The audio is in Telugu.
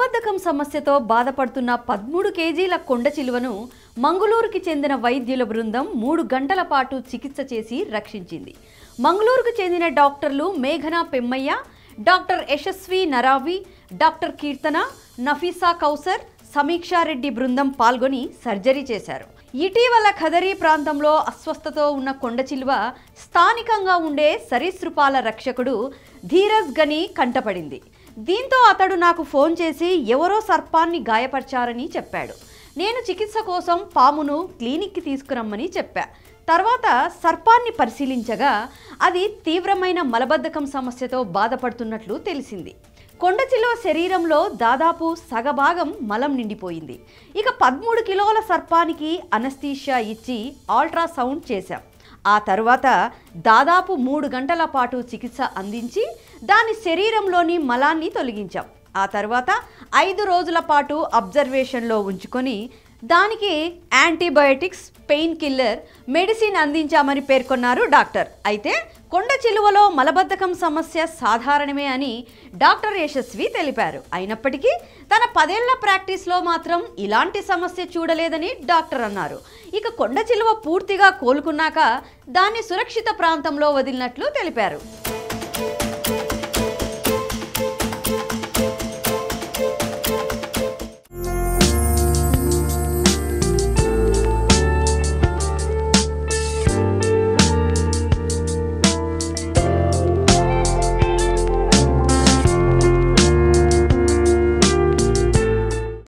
మలబద్ధకం సమస్యతో బాధపడుతున్న పదమూడు కేజీల కొండ చిలువను మంగళూరుకి చెందిన వైద్యుల బృందం మూడు గంటల పాటు చికిత్స చేసి రక్షించింది మంగళూరుకు చెందిన డాక్టర్లు మేఘనా పెమ్మయ్య డాక్టర్ యశస్వి నరావి డాక్టర్ కీర్తన నఫీసా కౌసర్ సమీక్షారెడ్డి బృందం పాల్గొని సర్జరీ చేశారు ఇటీవల ఖదరీ ప్రాంతంలో అస్వస్థతో ఉన్న కొండ చిలువ స్థానికంగా ఉండే సరీసృపాల రక్షకుడు ధీరజ్ గని కంటపడింది దీంతో అతడు నాకు ఫోన్ చేసి ఎవరో సర్పాన్ని గాయపరిచారని చెప్పాడు నేను చికిత్స కోసం పామును క్లినిక్కి తీసుకురమ్మని చెప్పా తర్వాత సర్పాన్ని పరిశీలించగా అది తీవ్రమైన మలబద్ధకం సమస్యతో బాధపడుతున్నట్లు తెలిసింది కొండచిలువ శరీరంలో దాదాపు సగభాగం మలం నిండిపోయింది ఇక పదమూడు కిలోల సర్పానికి అనస్తీషియా ఇచ్చి అల్ట్రాసౌండ్ చేశాం ఆ తరువాత దాదాపు మూడు గంటల పాటు చికిత్స అందించి దాని శరీరంలోని మలాన్ని తొలగించాం ఆ తర్వాత ఐదు రోజుల పాటు అబ్జర్వేషన్లో ఉంచుకొని దానికి యాంటీబయోటిక్స్ పెయిన్ కిల్లర్ మెడిసిన్ అందించామని పేర్కొన్నారు డాక్టర్ అయితే కొండ చిలువలో మలబద్ధకం సమస్య సాధారణమే అని డాక్టర్ యశస్వి తెలిపారు అయినప్పటికీ తన పదేళ్ల ప్రాక్టీస్లో మాత్రం ఇలాంటి సమస్య చూడలేదని డాక్టర్ అన్నారు ఇక కొండ చిలువ పూర్తిగా కోలుకున్నాక దాన్ని సురక్షిత ప్రాంతంలో వదిలినట్లు తెలిపారు